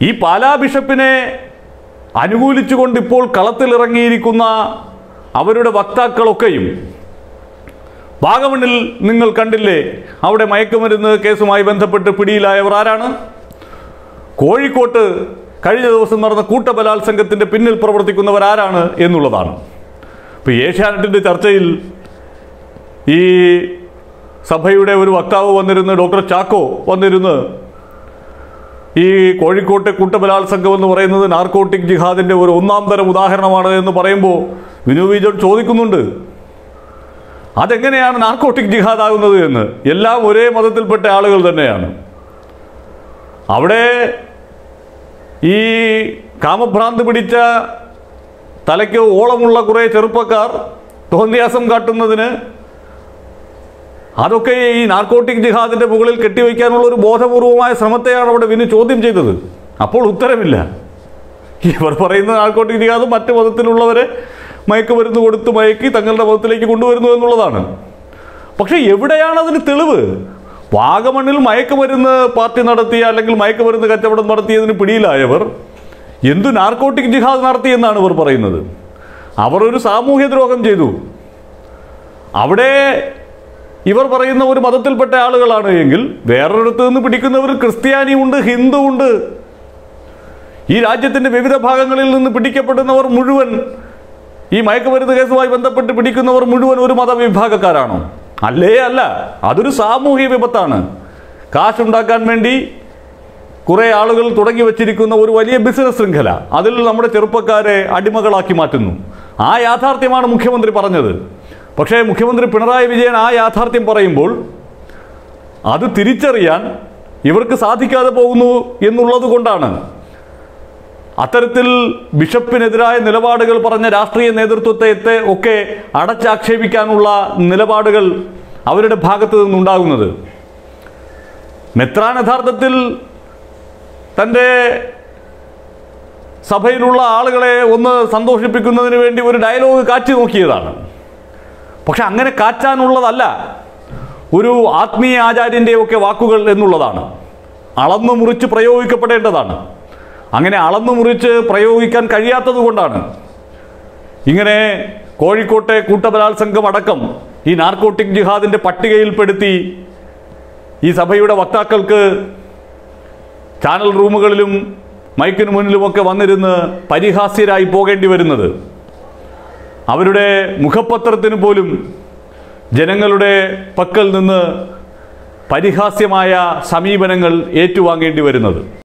ഈ പാലാ ബിഷപ്പിനെ അനുകൂലിച്ചുകൊണ്ട് ഇപ്പോൾ കളത്തിലിറങ്ങിയിരിക്കുന്ന അവരുടെ വക്താക്കളൊക്കെയും വാഗമണ്ണിൽ നിങ്ങൾ കണ്ടില്ലേ അവിടെ മയക്കുമരുന്ന് കേസുമായി ബന്ധപ്പെട്ട് പിടിയിലായവർ ആരാണ് കോഴിക്കോട്ട് കഴിഞ്ഞ ദിവസം നടന്ന കൂട്ടബലാത്സംഗത്തിന്റെ പിന്നിൽ പ്രവർത്തിക്കുന്നവർ ആരാണ് എന്നുള്ളതാണ് ഇപ്പോൾ ഏഷ്യാനെറ്റിന്റെ ചർച്ചയിൽ ഈ സഭയുടെ ഒരു വക്താവ് വന്നിരുന്ന് ഡോക്ടർ ചാക്കോ വന്നിരുന്ന് ഈ കോഴിക്കോട്ടെ കൂട്ടബലാത്സംഗം എന്ന് പറയുന്നത് നാർക്കോട്ടിക് ജിഹാദിന്റെ ഒരു ഒന്നാം തരം ഉദാഹരണമാണ് എന്ന് പറയുമ്പോൾ വിനു വിജോൺ ചോദിക്കുന്നുണ്ട് അതെങ്ങനെയാണ് നാർക്കോട്ടിക് ജിഹാദ് ആകുന്നത് എന്ന് എല്ലാം ഒരേ മതത്തിൽപ്പെട്ട ആളുകൾ തന്നെയാണ് അവിടെ ഈ കാമഭ്രാന്ത് പിടിച്ച തലയ്ക്ക് ഓളമുള്ള കുറേ ചെറുപ്പക്കാർ തോന്നിയാസം കാട്ടുന്നതിന് അതൊക്കെ ഈ നാർക്കോട്ടിക് ജിഹാദിന്റെ മുകളിൽ കെട്ടിവെക്കാനുള്ള ഒരു ബോധപൂർവമായ ശ്രമത്തെയാണ് അവിടെ വിനു ചോദ്യം ചെയ്തത് അപ്പോൾ ഉത്തരമില്ല ഇവർ പറയുന്ന നാർക്കോട്ടിക് ജിഹാദ് മറ്റ് മതത്തിലുള്ളവരെ മയക്കുമരുന്ന് കൊടുത്ത് മയക്കി തങ്ങളുടെ മതത്തിലേക്ക് കൊണ്ടുവരുന്നു എന്നുള്ളതാണ് പക്ഷെ എവിടെയാണ് അതിന് തെളിവ് വാഗമണ്ണിൽ മയക്കുമരുന്ന് പാർട്ടി നടത്തിയ അല്ലെങ്കിൽ മയക്കുമരുന്ന് കച്ചവടം നടത്തിയതിന് പിടിയിലായവർ എന്തു നാർക്കോട്ടിക് ജിഹാദ് നടത്തി എന്നാണ് ഇവർ പറയുന്നത് അവർ ഒരു സാമൂഹ്യ ദ്രോഹം ചെയ്തു അവിടെ ഇവർ പറയുന്ന ഒരു മതത്തിൽപ്പെട്ട ആളുകളാണ് എങ്കിൽ വേറൊരിടത്ത് നിന്ന് പിടിക്കുന്നവർ ക്രിസ്ത്യാനിയുണ്ട് ഹിന്ദു ഉണ്ട് ഈ രാജ്യത്തിന്റെ വിവിധ ഭാഗങ്ങളിൽ നിന്ന് പിടിക്കപ്പെടുന്നവർ മുഴുവൻ ഈ മയക്കുമരുന്ന് കേസുമായി ബന്ധപ്പെട്ട് പിടിക്കുന്നവർ മുഴുവൻ ഒരു മതവിഭാഗക്കാരാണോ അല്ലേ അല്ല അതൊരു സാമൂഹിക വിപത്താണ് കാശുണ്ടാക്കാൻ വേണ്ടി കുറേ ആളുകൾ തുടങ്ങി വച്ചിരിക്കുന്ന ഒരു വലിയ ബിസിനസ് ശൃംഖല അതിൽ നമ്മുടെ ചെറുപ്പക്കാരെ അടിമകളാക്കി മാറ്റുന്നു ആ യാഥാർത്ഥ്യമാണ് മുഖ്യമന്ത്രി പറഞ്ഞത് പക്ഷേ മുഖ്യമന്ത്രി പിണറായി വിജയൻ ആ യാഥാർത്ഥ്യം പറയുമ്പോൾ അത് തിരിച്ചറിയാൻ ഇവർക്ക് സാധിക്കാതെ പോകുന്നു എന്നുള്ളത് കൊണ്ടാണ് അത്തരത്തിൽ ബിഷപ്പിനെതിരായ നിലപാടുകൾ പറഞ്ഞ രാഷ്ട്രീയ നേതൃത്വത്തെ ഒക്കെ അടച്ചാക്ഷേപിക്കാനുള്ള നിലപാടുകൾ അവരുടെ ഭാഗത്ത് നിന്നുണ്ടാകുന്നത് മെത്രാൻ യഥാർത്ഥത്തിൽ തൻ്റെ സഭയിലുള്ള ആളുകളെ ഒന്ന് സന്തോഷിപ്പിക്കുന്നതിന് വേണ്ടി ഒരു ഡയലോഗ് കാച്ചി നോക്കിയതാണ് പക്ഷെ അങ്ങനെ കാച്ചാനുള്ളതല്ല ഒരു ആത്മീയ ആചാര്യൻ്റെ ഒക്കെ വാക്കുകൾ എന്നുള്ളതാണ് അളന്നു മുറിച്ച് പ്രയോഗിക്കപ്പെടേണ്ടതാണ് അങ്ങനെ അളന്നു മുറിച്ച് പ്രയോഗിക്കാൻ കഴിയാത്തത് കൊണ്ടാണ് ഇങ്ങനെ കോഴിക്കോട്ടെ കൂട്ടബലാത്സംഗം അടക്കം ഈ നാർക്കോട്ടിക് ജിഹാദിന്റെ പട്ടികയിൽപ്പെടുത്തി ഈ സഭയുടെ വക്താക്കൾക്ക് ചാനൽ റൂമുകളിലും മൈക്കിന് മുന്നിലുമൊക്കെ വന്നിരുന്ന് പരിഹാസ്യരായി പോകേണ്ടി വരുന്നത് അവരുടെ മുഖപത്രത്തിന് പോലും ജനങ്ങളുടെ പക്കൽ നിന്ന് പരിഹാസ്യമായ സമീപനങ്ങൾ ഏറ്റുവാങ്ങേണ്ടി വരുന്നത്